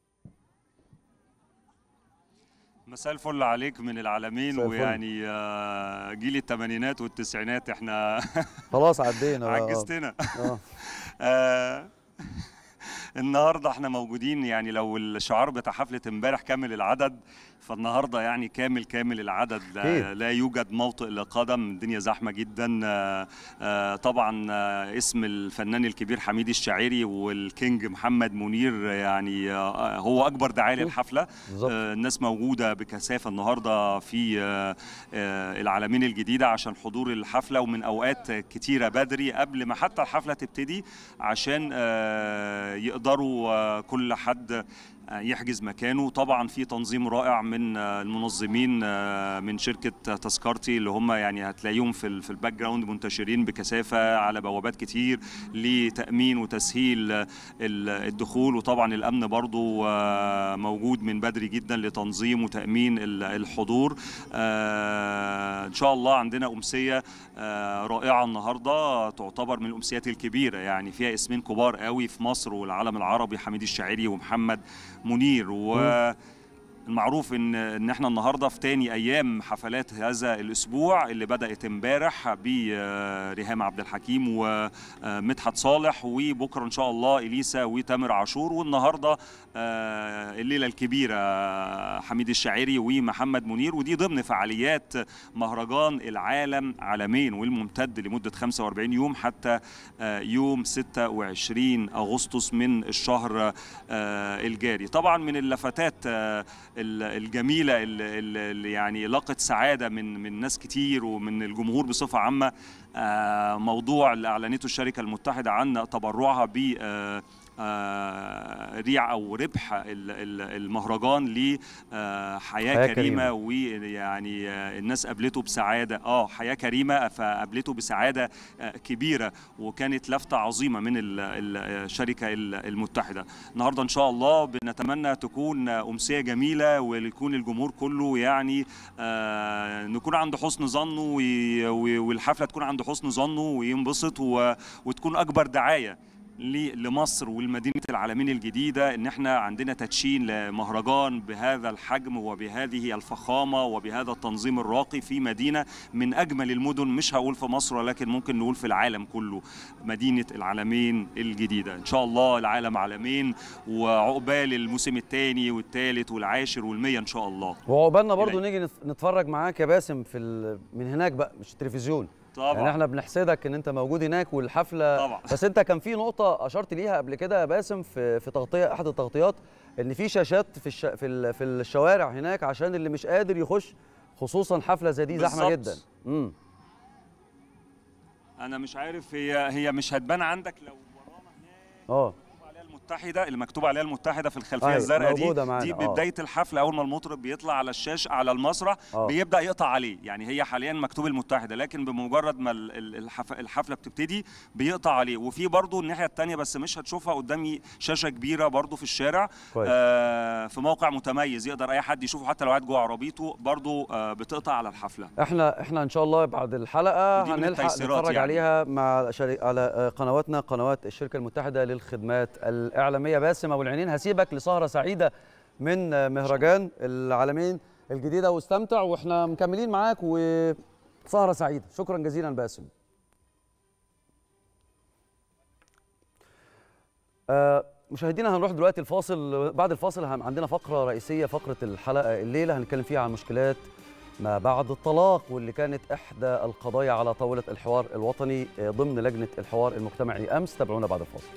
مساء الفل عليك من العالمين مساء الفل. ويعني آه، جيل الثمانينات والتسعينات احنا خلاص عدينا آه، آه. عجزتنا اه آه، النهارده احنا موجودين يعني لو الشعار بتاع حفله امبارح كامل العدد فالنهارده يعني كامل كامل العدد لا, أكيد. لا يوجد موطئ لقدم الدنيا زحمه جدا آه، آه، طبعا آه، اسم الفنان الكبير حميد الشاعري والكينج محمد منير يعني آه، هو اكبر داعيه للحفله بالظبط آه، الناس موجوده بكثافه النهارده في آه، آه، العالمين الجديده عشان حضور الحفله ومن اوقات كتيره بدري قبل ما حتى الحفله تبتدي عشان آه، يقدروا آه، كل حد آه، يحجز مكانه طبعا في تنظيم رائع من آه، المنظمين آه، من شركه تذكرتي اللي هم يعني هتلاقيهم في ال- في الباك جراوند منتشرين بكثافه على بوابات كتير لتامين وتسهيل آه، ال- الدخول وطبعا الامن برضو آه، موجود من بدري جدا لتنظيم وتامين ال- الحضور آه، ان شاء الله عندنا امسيه آه، رائعه النهارده تعتبر من الامسيات الكبيره يعني فيها اسمين كبار قوي في مصر والعالم العربي حميد الشاعري ومحمد منير و المعروف ان ان احنا النهارده في تاني ايام حفلات هذا الاسبوع اللي بدات امبارح بريهام عبد الحكيم ومدحت صالح وبكره ان شاء الله اليسا وتامر عاشور والنهارده آه، الليله الكبيره آه، حميد الشاعري ومحمد منير ودي ضمن فعاليات مهرجان العالم عالمين والممتد لمده 45 يوم حتى آه، يوم 26 اغسطس من الشهر آه، الجاري طبعا من اللفتات آه، ال- الجميله اللي اللي يعني لقت سعاده من من ناس كتير ومن الجمهور بصفه عامه آه، موضوع اللي اعلنته الشركه المتحده عن تبرعها ب آه، آه، ريع او ربح ال- ال- المهرجان لحياه حياة كريمه كريمة. ويعني آه، الناس قابلته بسعاده اه حياه كريمه فقابلته بسعاده آه، كبيره وكانت لفته عظيمه من ال- ال- الشركه ال- المتحده النهارده ان شاء الله بنتمنى تكون امسيه جميله ويكون الجمهور كله يعني آه، نكون عند حسن ظنه وي- وي- والحفله تكون عند حسن ظنه وينبسط و- وتكون اكبر دعايه ل- لمصر والمدينه العالمين الجديده ان احنا عندنا تدشين لمهرجان بهذا الحجم وبهذه الفخامه وبهذا التنظيم الراقي في مدينه من اجمل المدن مش هقول في مصر ولكن ممكن نقول في العالم كله مدينه العالمين الجديده ان شاء الله العالم عالمين وعقبال الموسم الثاني والثالث والعاشر والمية ان شاء الله وعقبالنا برضو إلي. نيجي نت- نتفرج معاك يا باسم في ال... من هناك بقى مش التلفزيون طبعا يعني احنا بنحسدك ان انت موجود هناك والحفله طبعا. بس انت كان في نقطه اشرت ليها قبل كده يا باسم في في تغطيه احد التغطيات ان في شاشات في الش... في ال... في الشوارع هناك عشان اللي مش قادر يخش خصوصا حفله زي دي زحمه بالظبط. جدا امم انا مش عارف هي هي مش هتبان عندك لو ورانا هناك اه مكتوب عليها المتحده اللي مكتوب عليها المتحده في الخلفيه أيوة، الزرقاء دي موجودة معانا، دي آه. بدايه الحفله اول ما المطرب بيطلع على الشاشه على المسرح آه. بيبدا يقطع عليه يعني هي حاليا مكتوب المتحده لكن بمجرد ما ال- ال- الحف- الحفله بتبتدي بيقطع عليه وفي برضو الناحيه الثانيه بس مش هتشوفها قدامي شاشه كبيره برضو في الشارع كويس. آه في موقع متميز يقدر اي حد يشوفه حتى لو قاعد جوه عربيته برضو آه بتقطع على الحفله احنا احنا ان شاء الله بعد الحلقه ودي من هنلحق التيسيرات نتفرج يعني. عليها مع شري... على آه، قنواتنا قنوات الشركه المتحده للخدمات الاعلاميه باسم ابو العينين هسيبك لسهره سعيده من آه، مهرجان العالمين الجديده واستمتع واحنا مكملين معاك وسهره سعيده شكرا جزيلا باسم آه، مشاهدينا هنروح دلوقتي الفاصل بعد الفاصل هم- عندنا فقرة رئيسية فقرة الحلقة الليلة هنتكلم فيها عن مشكلات ما بعد الطلاق واللي كانت إحدى القضايا على طاولة الحوار الوطني آه، ضمن لجنة الحوار المجتمعي أمس تابعونا بعد الفاصل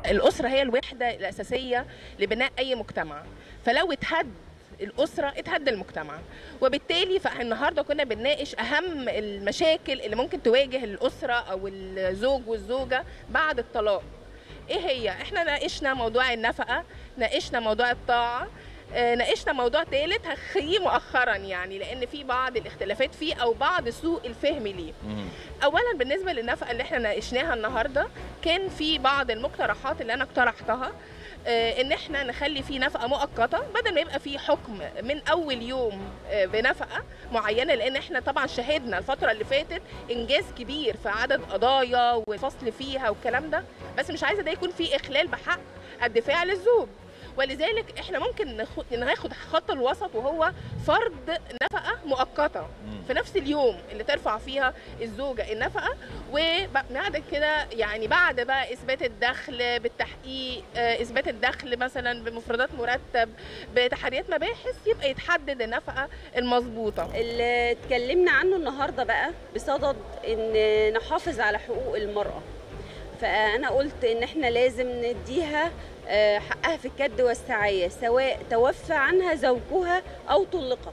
الأسرة هي الوحدة الأساسية لبناء أي مجتمع فلو اتهد الأسرة اتهد المجتمع وبالتالي فالنهارده كنا بنناقش أهم المشاكل اللي ممكن تواجه الأسرة أو الزوج والزوجة بعد الطلاق ايه هي احنا ناقشنا موضوع النفقه ناقشنا موضوع الطاعه آه، ناقشنا موضوع ثالث هخليه مؤخرا يعني لان في بعض الاختلافات فيه او بعض سوء الفهم ليه اولا بالنسبه للنفقه اللي احنا ناقشناها النهارده كان في بعض المقترحات اللي انا اقترحتها آه، ان احنا نخلي فيه نفقه مؤقته بدل ما يبقى في حكم من اول يوم آه، بنفقه معينه لان احنا طبعا شهدنا الفتره اللي فاتت انجاز كبير في عدد قضايا والفصل فيها والكلام ده بس مش عايزه ده يكون في اخلال بحق الدفاع للزوج ولذلك احنا ممكن ناخد ناخد خط الوسط وهو فرض نفقه مؤقته في نفس اليوم اللي ترفع فيها الزوجه النفقه وبعد كده يعني بعد بقى اثبات الدخل بالتحقيق آه، اثبات الدخل مثلا بمفردات مرتب بتحريات مباحث يبقى يتحدد النفقه المظبوطه اللي اتكلمنا عنه النهارده بقى بصدد ان نحافظ على حقوق المراه فانا قلت ان احنا لازم نديها آه، حقها في الكد والسعايه سواء توفى عنها زوجها او طلقت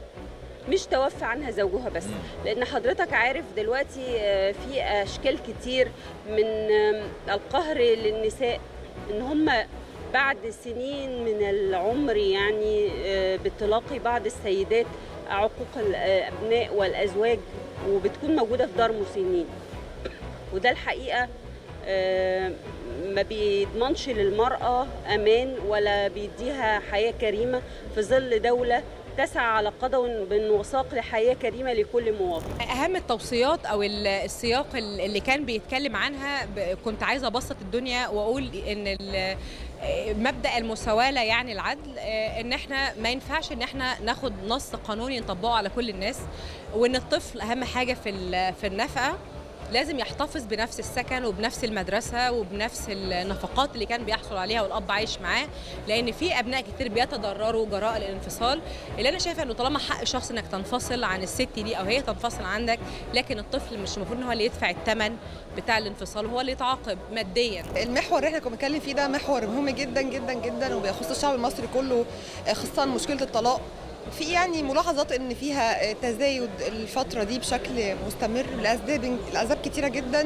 مش توفى عنها زوجها بس لان حضرتك عارف دلوقتي آه، في اشكال كتير من آم، القهر للنساء ان هم بعد سنين من العمر يعني آه، بتلاقي بعض السيدات عقوق الابناء والازواج وبتكون موجوده في دار مسنين وده الحقيقه آه، ما بيضمنش للمراه امان ولا بيديها حياه كريمه في ظل دوله تسعى على قدم وساق لحياه كريمه لكل مواطن اهم التوصيات او ال- السياق ال- اللي كان بيتكلم عنها ب- كنت عايزه ابسط الدنيا واقول ان ال- مبدا المساواه لا يعني العدل آه، ان احنا ما ينفعش ان احنا ناخد نص قانوني نطبقه على كل الناس وان الطفل اهم حاجه في ال- في النفقه لازم يحتفظ بنفس السكن وبنفس المدرسه وبنفس النفقات اللي كان بيحصل عليها والاب عايش معاه لان في ابناء كتير بيتضرروا جراء الانفصال اللي انا شايفه انه طالما حق شخص انك تنفصل عن الست دي او هي تنفصل عنك لكن الطفل مش المفروض ان هو اللي يدفع الثمن بتاع الانفصال هو اللي يتعاقب ماديا المحور اللي احنا كنا بنتكلم فيه ده محور مهم جدا جدا جدا وبيخص الشعب المصري كله خصوصا مشكله الطلاق في يعني ملاحظات ان فيها تزايد الفتره دي بشكل مستمر لاسباب لاسباب كتيره جدا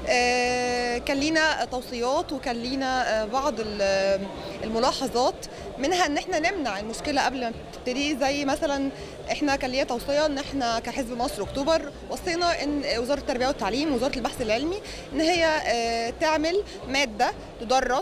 آه، كان لينا توصيات وكان لينا آه، بعض ال- الملاحظات منها ان احنا نمنع المشكله قبل ما تبتدي زي مثلا احنا كان ليا توصيه ان احنا كحزب مصر اكتوبر وصينا ان وزاره التربيه والتعليم وزاره البحث العلمي ان هي آه، تعمل ماده تدرس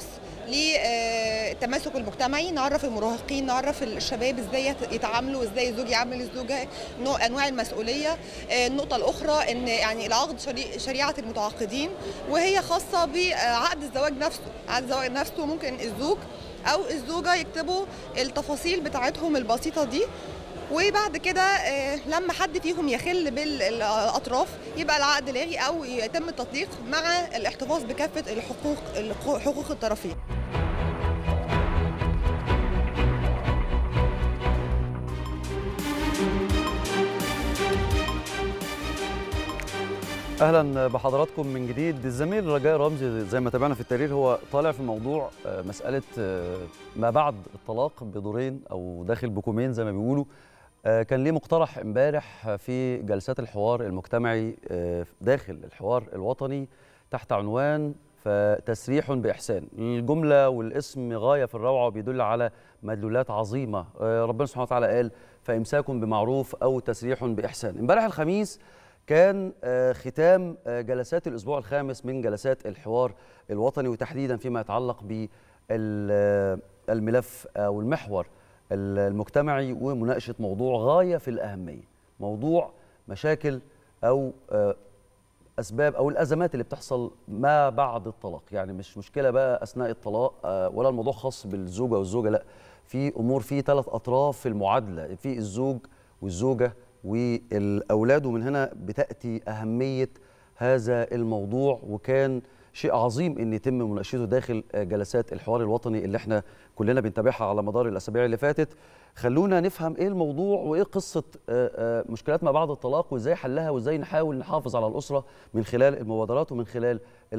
للتماسك المجتمعي نعرف المراهقين نعرف الشباب ازاي يت- يتعاملوا ازاي الزوج يعامل الزوجه نوع انواع المسؤوليه آه، النقطه الاخرى ان يعني العقد شري- شريعه المتعاقدين وهي خاصه بعقد الزواج نفسه عقد الزواج نفسه ممكن الزوج او الزوجه يكتبوا التفاصيل بتاعتهم البسيطه دي وبعد كده آه، لما حد فيهم يخل بالاطراف يبقى العقد لاغي او يتم التطليق مع الاحتفاظ بكافه الحقوق حقوق الطرفين اهلا بحضراتكم من جديد الزميل رجاء رمزي زي ما تابعنا في التقرير هو طالع في موضوع آه، مساله آه، ما بعد الطلاق بدورين او داخل بكومين زي ما بيقولوا آه، كان ليه مقترح امبارح في جلسات الحوار المجتمعي آه، داخل الحوار الوطني تحت عنوان فتسريح باحسان الجمله والاسم غايه في الروعه وبيدل على مدلولات عظيمه آه، ربنا سبحانه وتعالى قال فامساك بمعروف او تسريح باحسان امبارح الخميس كان آه، ختام آه، جلسات الاسبوع الخامس من جلسات الحوار الوطني وتحديدا فيما يتعلق بالملف او المحور المجتمعي ومناقشه موضوع غايه في الاهميه موضوع مشاكل او آه، اسباب او الازمات اللي بتحصل ما بعد الطلاق يعني مش مشكله بقى اثناء الطلاق آه، ولا الموضوع خاص بالزوجه والزوجه لا في امور في ثلاث اطراف في المعادله في الزوج والزوجه والاولاد ومن هنا بتاتي اهميه هذا الموضوع وكان شيء عظيم ان يتم مناقشته داخل آه، جلسات الحوار الوطني اللي احنا كلنا بنتابعها على مدار الاسابيع اللي فاتت خلونا نفهم ايه الموضوع وايه قصه آه، آه، مشكلات ما بعد الطلاق وازاي حلها وازاي نحاول نحافظ على الاسره من خلال المبادرات ومن خلال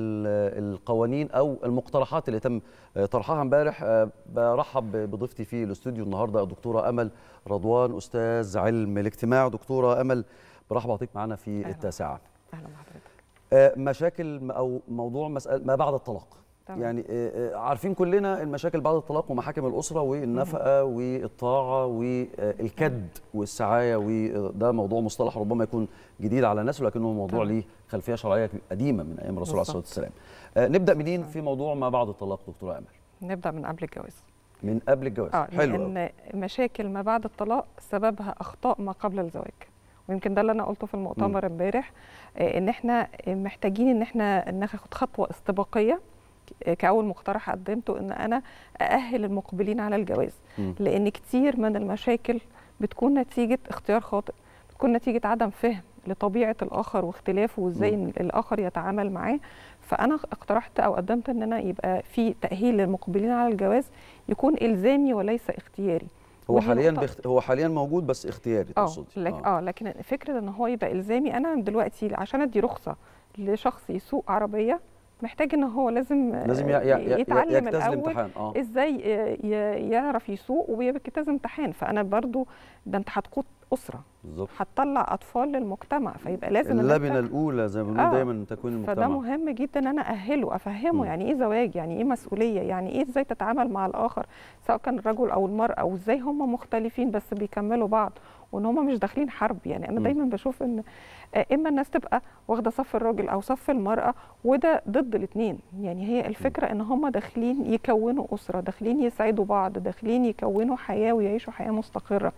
ال- القوانين او المقترحات اللي تم آه، طرحها امبارح آه، برحب بضيفتي في الاستوديو النهارده الدكتوره امل رضوان استاذ علم الاجتماع دكتوره امل برحب بحضرتك معانا في أهلا. التاسعه اهلا بحضرتك آه، مشاكل م- او موضوع مسألة ما بعد الطلاق تمام. يعني آه، آه، عارفين كلنا المشاكل بعد الطلاق ومحاكم الاسره والنفقه والطاعه والكد والسعايه وده موضوع مصطلح ربما يكون جديد على الناس ولكنه موضوع تمام. ليه خلفيه شرعيه قديمه من ايام الرسول عليه الصلاه بالظبط. والسلام آه، نبدا منين في موضوع ما بعد الطلاق دكتوره امل نبدا من قبل الجواز من قبل الجواز اه حلو أوي. لان مشاكل ما بعد الطلاق سببها اخطاء ما قبل الزواج ويمكن ده اللي انا قلته في المؤتمر امبارح آه، ان احنا محتاجين ان احنا ناخد خطوه استباقيه ك- كاول مقترح قدمته ان انا ااهل المقبلين على الجواز مم. لان كتير من المشاكل بتكون نتيجه اختيار خاطئ بتكون نتيجه عدم فهم لطبيعه الاخر واختلافه وازاي مم. إن الاخر يتعامل معاه فانا اقترحت او قدمت ان انا يبقى في تاهيل للمقبلين على الجواز يكون الزامي وليس اختياري هو ودي حاليا نقطة- بخت... هو حاليا موجود بس اختياري اه تقصدي لك اه لكن فكره ان هو يبقى الزامي انا دلوقتي عشان ادي رخصه لشخص يسوق عربيه محتاج ان هو لازم لازم ي... ي... ي... يتعلم يجتاز الاول الامتحان اه ازاي ي- ي- يعرف يسوق ويجتاز امتحان فانا برضو ده انت هتقود اسره بالظبط هتطلع اطفال للمجتمع فيبقى لازم إن اللبنه أنت- الاولى زي ما بنقول آه، دايما تكوين فده المجتمع مهم جدا ان انا اهله افهمه مم. يعني ايه زواج يعني ايه مسؤوليه يعني ايه ازاي تتعامل مع الاخر سواء كان الرجل او المراه وازاي هم مختلفين بس بيكملوا بعض وان هم مش داخلين حرب يعني انا مم. دايما بشوف ان آه، اما الناس تبقى واخده صف الراجل او صف المراه وده ضد الاثنين يعني هي الفكره ان هم داخلين يكونوا اسره داخلين يسعدوا بعض داخلين يكونوا حياه ويعيشوا حياه مستقره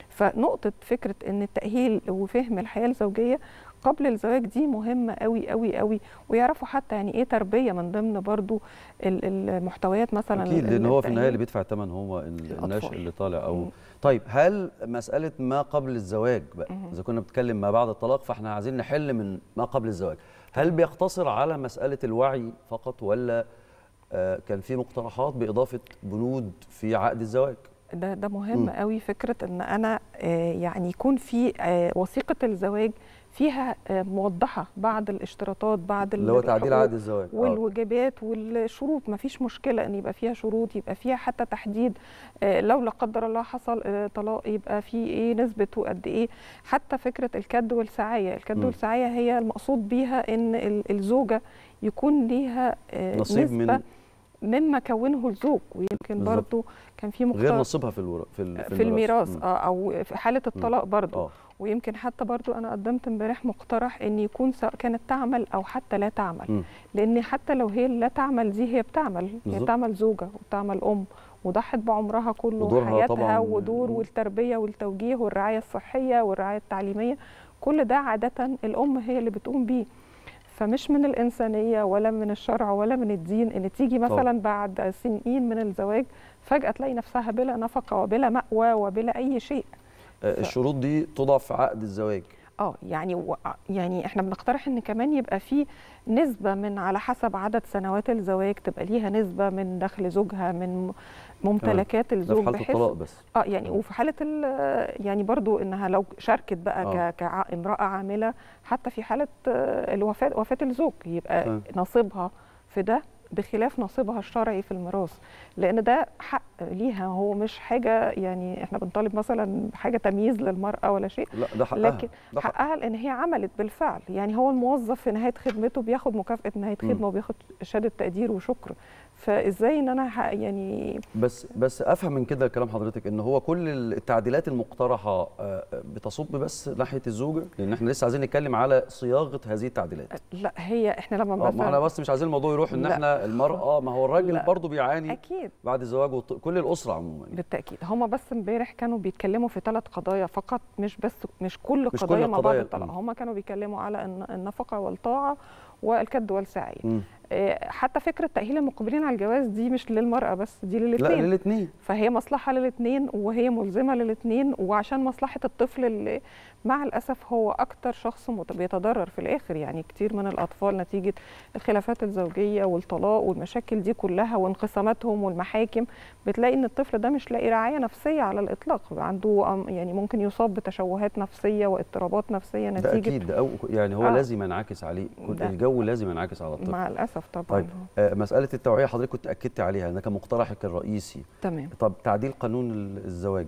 فنقطه فكره ان التاهيل وفهم الحياه الزوجيه قبل الزواج دي مهمه قوي قوي قوي ويعرفوا حتى يعني ايه تربيه من ضمن برضو ال- المحتويات مثلا اكيد لان هو في النهايه التأهيل. اللي بيدفع الثمن هو ال- الناشئ الأطفال. اللي طالع او مم. طيب هل مساله ما قبل الزواج بقى مم. اذا كنا بنتكلم ما بعد الطلاق فاحنا عايزين نحل من ما قبل الزواج هل بيقتصر على مساله الوعي فقط ولا آه كان في مقترحات باضافه بنود في عقد الزواج ده ده مهم مم. قوي فكره ان انا آه، يعني يكون في آه، وثيقه الزواج فيها آه، موضحه بعض الاشتراطات بعض اللي هو تعديل الحقوق عقد الزواج آه. والواجبات والشروط ما فيش مشكله ان يبقى فيها شروط يبقى فيها حتى تحديد آه، لو لا قدر الله حصل آه، طلاق يبقى في ايه نسبته قد ايه حتى فكره الكد والسعايه الكد مم. والسعايه هي المقصود بيها ان ال- الزوجه يكون ليها آه، نصيب نسبه من مما كونه الزوج ويمكن بالظبط. برضو كان في غير مقترح نصيبها في الورق في, ال- في الميراث مم. اه او في حاله الطلاق برضو اه ويمكن حتى برضو انا قدمت امبارح مقترح ان يكون سواء كانت تعمل او حتى لا تعمل مم. لان حتى لو هي لا تعمل دي هي بتعمل هي بالظبط. بتعمل زوجه وبتعمل ام وضحت بعمرها كله ودورها وحياتها طبعاً. ودور مم. والتربيه والتوجيه والرعايه الصحيه والرعايه التعليميه كل ده عاده الام هي اللي بتقوم بيه فمش من الانسانيه ولا من الشرع ولا من الدين ان تيجي طبعاً. مثلا بعد سنين من الزواج فجاه تلاقي نفسها بلا نفقه وبلا مأوى وبلا اي شيء آه، الشروط دي توضع في عقد الزواج اه يعني و... يعني احنا بنقترح ان كمان يبقى في نسبه من على حسب عدد سنوات الزواج تبقى ليها نسبه من دخل زوجها من ممتلكات ده في الزوج حاله بحيث الطلاق بس اه يعني وفي حاله ال- يعني برضو انها لو شاركت بقى آه. ك... كامراه عامله حتى في حاله آه، الوفاه وفاه الزوج يبقى تمام. نصيبها في ده بخلاف نصيبها الشرعي في الميراث لان ده حق ليها هو مش حاجه يعني احنا بنطالب مثلا حاجه تمييز للمراه ولا شيء لا ده حقها لكن ده حق. حقها لان هي عملت بالفعل يعني هو الموظف في نهايه خدمته بياخد مكافاه نهايه مم. خدمه وبياخد شهاده تقدير وشكر فازاي ان انا ح- يعني بس بس افهم من كده كلام حضرتك ان هو كل التعديلات المقترحه آه، بتصب بس ناحيه الزوجه لان احنا لسه عايزين نتكلم على صياغه هذه التعديلات لا هي احنا لما آه، ما احنا مثلا بس مش عايزين الموضوع يروح ان لا. احنا المراه ما هو الراجل لا. برضه بيعاني اكيد بعد الزواج وط... كل الاسره عموما يعني. بالتاكيد هما بس امبارح كانوا بيتكلموا في ثلاث قضايا فقط مش بس مش كل مش كل قضايا ما بعد القضايا، الطلاق مم. هما كانوا بيتكلموا على الن- النفقه والطاعه والكد والسعي مم. آه، حتى فكره تاهيل المقبلين على الجواز دي مش للمراه بس دي لا للاثنين للاثنين فهي مصلحه للاثنين وهي ملزمه للاثنين وعشان مصلحه الطفل اللي مع الاسف هو اكتر شخص مت- بيتضرر في الاخر يعني كتير من الاطفال نتيجه الخلافات الزوجيه والطلاق والمشاكل دي كلها وانقساماتهم والمحاكم بتلاقي ان الطفل ده مش لاقي رعايه نفسيه على الاطلاق عنده أم- يعني ممكن يصاب بتشوهات نفسيه واضطرابات نفسيه ده نتيجه اكيد ده أو يعني هو آه. لازم ينعكس عليه كل- ده- الجو لازم ينعكس على الطفل مع الاسف طبعا طيب آه، مساله التوعيه حضرتك كنت اكدت عليها انها كان مقترحك الرئيسي تمام طب تعديل قانون ال- الزواج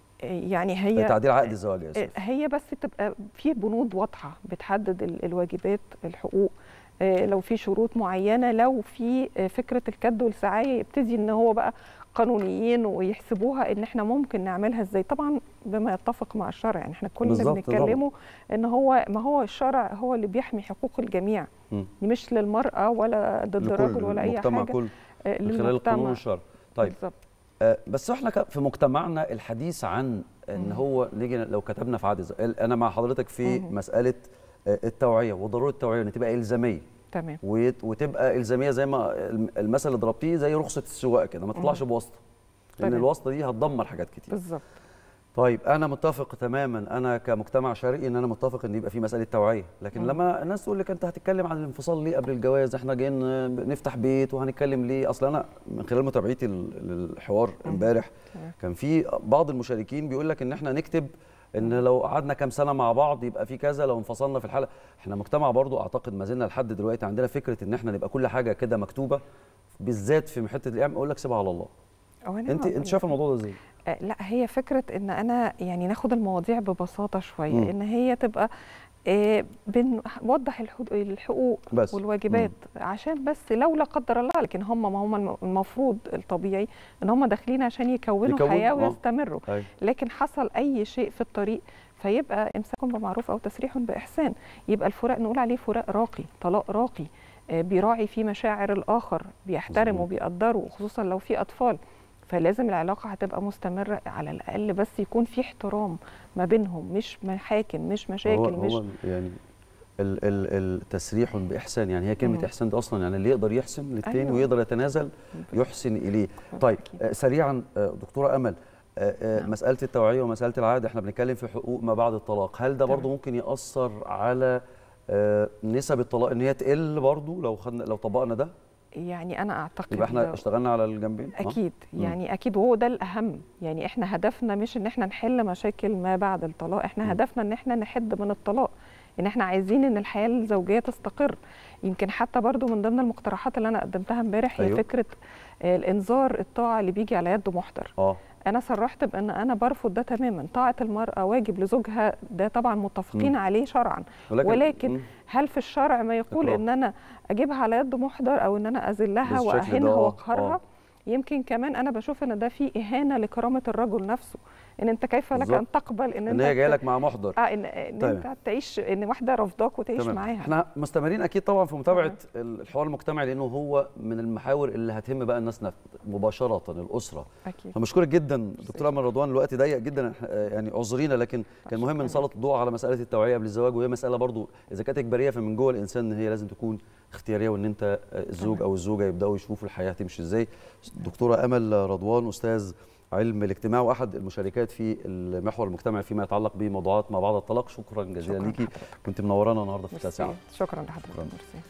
يعني هي تعديل عقد الزواج يا اسف هي بس تبقى في بنود واضحه بتحدد ال- الواجبات الحقوق آه، لو في شروط معينه لو في آه، فكره الكد والسعايه يبتدي ان هو بقى قانونيين ويحسبوها ان احنا ممكن نعملها ازاي طبعا بما يتفق مع الشرع يعني احنا كل اللي بالظبط طبعاً. بنتكلمه ان هو ما هو الشرع هو اللي بيحمي حقوق الجميع مم. مش للمراه ولا ضد لكل الرجل ولا اي المجتمع حاجه كله آه، من خلال القانون للمجتمع والشرع طيب بالظبط آه، بس احنا ك- في مجتمعنا الحديث عن ان مم. هو نيجي لو كتبنا في عقد الزواج انا مع حضرتك في مم. مساله آه، التوعيه وضروره التوعيه ان تبقى الزاميه تمام ويت- وتبقى الزاميه زي ما الم- المثل اللي ضربتيه زي رخصه السواقه كده ما تطلعش بواسطه لان تمام. الواسطه دي هتدمر حاجات كتير بالظبط طيب انا متفق تماما انا كمجتمع شرقي ان انا متفق ان يبقى في مساله توعيه لكن مم. لما الناس تقول لك انت هتتكلم عن الانفصال ليه قبل الجواز احنا جايين نفتح بيت وهنتكلم ليه اصل انا من خلال متابعتي لل- للحوار امبارح تمام. كان في بعض المشاركين بيقول لك ان احنا نكتب ان لو قعدنا كام سنه مع بعض يبقى في كذا لو انفصلنا في الحلقه احنا مجتمع برضو اعتقد ما زلنا لحد دلوقتي عندنا فكره ان احنا نبقى كل حاجه كده مكتوبه بالذات في حته الاعلام اقول لك سيبها على الله أو أنا انت انت شايفه الموضوع ده ازاي آه، لا هي فكرة ان انا يعني ناخد المواضيع ببساطة شوية مم. ان هي تبقى آه، بنوضح الحد- الحقوق بس. والواجبات عشان بس لو لا قدر الله لكن هم ما هم الم- المفروض الطبيعي ان هم داخلين عشان يكونوا يكونوا، حياة آه. ويستمروا أيوة. لكن حصل اي شيء في الطريق فيبقى امساك بمعروف او تسريح باحسان يبقى الفراق نقول عليه فراق راقي طلاق راقي آه، بيراعي فيه مشاعر الاخر بيحترم مظبوط. وبيقدره خصوصا لو في اطفال فلازم العلاقه هتبقى مستمره على الاقل بس يكون في احترام ما بينهم مش محاكم مش مشاكل هو مش هو يعني ال ال التسريح باحسان يعني هي كلمه مم. احسان دي اصلا يعني اللي يقدر يحسن للتاني أيوة. ويقدر يتنازل يحسن اليه طيب آه سريعا آه دكتوره امل آه آه نعم. مساله التوعيه ومساله العقد احنا بنتكلم في حقوق ما بعد الطلاق هل ده تمام. برضو ممكن ياثر على آه نسب الطلاق ان هي تقل برضو لو خدنا لو طبقنا ده يعني انا اعتقد يبقى احنا ده- اشتغلنا على الجنبين آه. اكيد مم. يعني اكيد وهو ده الاهم يعني احنا هدفنا مش ان احنا نحل مشاكل ما بعد الطلاق احنا مم. هدفنا ان احنا نحد من الطلاق ان احنا عايزين ان الحياه الزوجيه تستقر يمكن حتى برضو من ضمن المقترحات اللي انا قدمتها امبارح هي أيوة. فكره آه، الانذار الطاعه اللي بيجي على يد محضر اه انا صرحت بان انا برفض ده تماما طاعه المراه واجب لزوجها ده طبعا متفقين مم. عليه شرعا ولكن, ولكن مم. هل في الشرع ما يقول إكراه. ان انا اجيبها على يد محضر او ان انا اذلها بالشكل ده، واهينها آه، واقهرها آه. يمكن كمان انا بشوف ان ده فيه اهانه لكرامه الرجل نفسه ان انت كيف لك بالظبط. ان تقبل ان, ان انت هي جايه ت- لك مع محضر اه ان, إن طيب. انت تعيش ان واحده رافضاك وتعيش تمام. معاها احنا مستمرين اكيد طبعا في متابعه الحوار المجتمعي لانه هو من المحاور اللي هتهم بقى الناس نف- مباشره الاسره اكيد فمشكورك جدا دكتوره امل رضوان الوقت ضيق جدا إحنا- يعني اعذرينا لكن كان مهم نسلط الضوء على مساله التوعيه قبل الزواج وهي مساله برضو اذا كانت اجباريه فمن جوه الانسان ان هي لازم تكون اختياريه وان انت الزوج او الزوجه يبداوا يشوفوا الحياه تمشي ازاي دكتوره امل رضوان استاذ علم الاجتماع واحد المشاركات في المحور المجتمعي فيما يتعلق بموضوعات ما بعد الطلاق شكرا جزيلا شكراً ليكي لحضرتك. كنت منورانا النهارده في ميرسي. التاسعه شكرا لحضرتك شكراً. ميرسي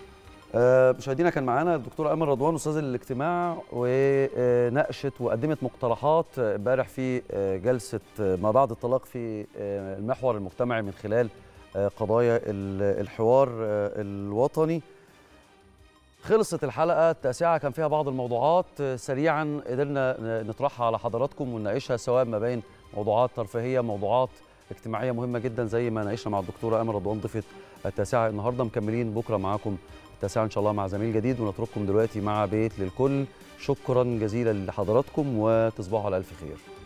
آه، مشاهدينا كان معانا الدكتوره امل رضوان استاذ الاجتماع وناقشت وقدمت مقترحات آه، امبارح في آه، جلسه آه، ما بعد الطلاق في آه، المحور المجتمعي من خلال آه، قضايا ال- الحوار آه، الوطني خلصت الحلقة التاسعة كان فيها بعض الموضوعات آه، سريعا قدرنا ن- نطرحها على حضراتكم ونناقشها سواء ما بين موضوعات ترفيهية موضوعات اجتماعية مهمة جدا زي ما ناقشنا مع الدكتورة أمل رضوان ضيفة التاسعة النهاردة مكملين بكرة معاكم التاسعة إن شاء الله مع زميل جديد ونترككم دلوقتي مع بيت للكل شكرا جزيلا لحضراتكم وتصبحوا على ألف خير